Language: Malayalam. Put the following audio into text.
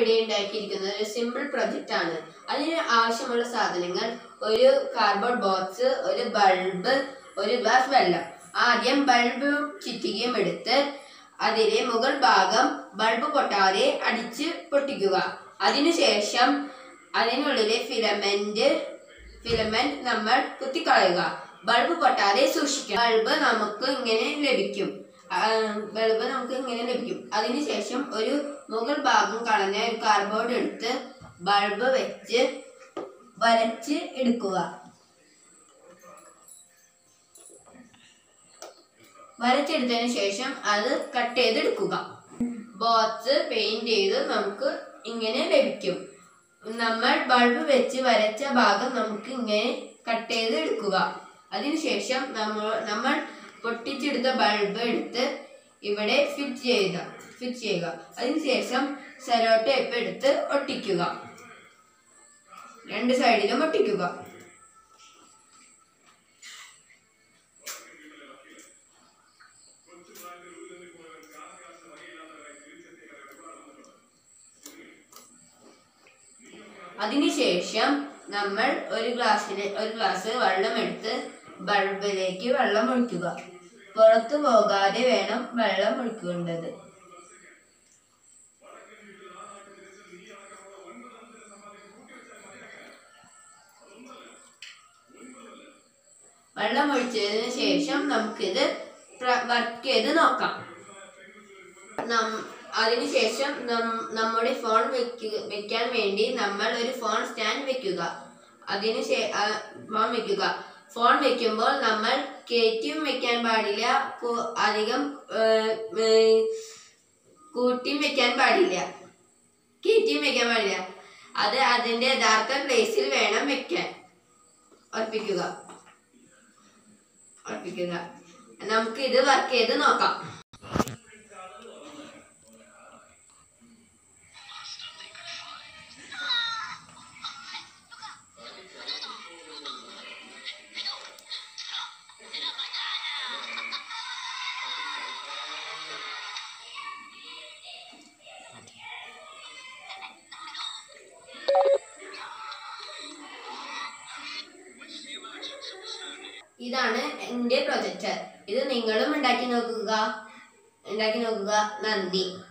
ഇവിടെ ഉണ്ടാക്കിയിരിക്കുന്നത് ഒരു സിമ്പിൾ പ്രൊജക്റ്റ് ആണ് അതിന് ആവശ്യമുള്ള സാധനങ്ങൾ ഒരു കാർഡ്ബോർഡ് ബോക്സ് ഒരു ബൾബ് ഒരു ഗ്ലാസ് വെള്ളം ആദ്യം ബൾബും ചുറ്റികയും എടുത്ത് അതിലെ മുകൾ ഭാഗം ബൾബ് പൊട്ടാതെ അടിച്ച് പൊട്ടിക്കുക അതിനുശേഷം അതിനുള്ളിലെ ഫിലമെന്റ് ഫിലമെന്റ് നമ്മൾ കുത്തിക്കളയുക ബൾബ് പൊട്ടാതെ സൂക്ഷിക്കണം ബൾബ് നമുക്ക് ഇങ്ങനെ ലഭിക്കും ആ, ബൾബ് നമുക്ക് ഇങ്ങനെ ലഭിക്കും അതിനുശേഷം ഒരു മുകൾ ഭാഗം കളഞ്ഞ ഒരു കാർഡ്ബോർഡ് എടുത്ത് ബൾബ് വെച്ച് വരച്ച് എടുക്കുക വരച്ചെടുത്തതിന് ശേഷം അത് കട്ട് ചെയ്തെടുക്കുക ബോക്സ് പെയിന്റ് ചെയ്ത് നമുക്ക് ഇങ്ങനെ ലഭിക്കും നമ്മൾ ബൾബ് വെച്ച് വരച്ച ഭാഗം നമുക്ക് ഇങ്ങനെ കട്ട് ചെയ്ത് എടുക്കുക അതിനുശേഷം നമ്മൾ നമ്മൾ പൊട്ടിച്ചെടുത്ത ബൾബ് എടുത്ത് ഇവിടെ ഫിറ്റ് ചെയ്യുക ഫിറ്റ് ചെയ്യുക അതിനുശേഷം സെലോ ടേപ്പ് എടുത്ത് ഒട്ടിക്കുക രണ്ട് സൈഡിലും ഒട്ടിക്കുക അതിനുശേഷം നമ്മൾ ഒരു ഗ്ലാസ്സിന് ഒരു ഗ്ലാസ് വെള്ളം എടുത്ത് ബൾബിലേക്ക് വെള്ളം ഒഴിക്കുക പുറത്തു പോകാതെ വേണം വെള്ളം ഒഴിക്കേണ്ടത് വെള്ളം ഒഴിച്ചതിന് ശേഷം നമുക്കിത് വർക്ക് ചെയ്ത് നോക്കാം നം- അതിനുശേഷം നം- നമ്മുടെ ഫോൺ വെക്കുക വെക്കാൻ വേണ്ടി നമ്മൾ ഒരു ഫോൺ സ്റ്റാൻഡ് വെക്കുക അതിന് ശേ- ആ, ഫോൺ വെക്കുക ഫോൺ വെക്കുമ്പോൾ നമ്മൾ കയറ്റിയും വെക്കാൻ പാടില്ല കു- അധികം ഏ, ഏ, കൂട്ടിയും വെക്കാൻ പാടില്ല കയറ്റിയും വെക്കാൻ പാടില്ല അത് അതിന്റെ യഥാർത്ഥ പ്ലേസിൽ വേണം വെക്കാൻ ഉറപ്പിക്കുക ഉറപ്പിക്കുക നമുക്ക് ഇത് വർക്ക് ചെയ്ത് നോക്കാം ഇതാണ് എൻ്റെ പ്രൊജക്ടർ ഇത് നിങ്ങളും ഉണ്ടാക്കി നോക്കുക ഉണ്ടാക്കി നോക്കുക നന്ദി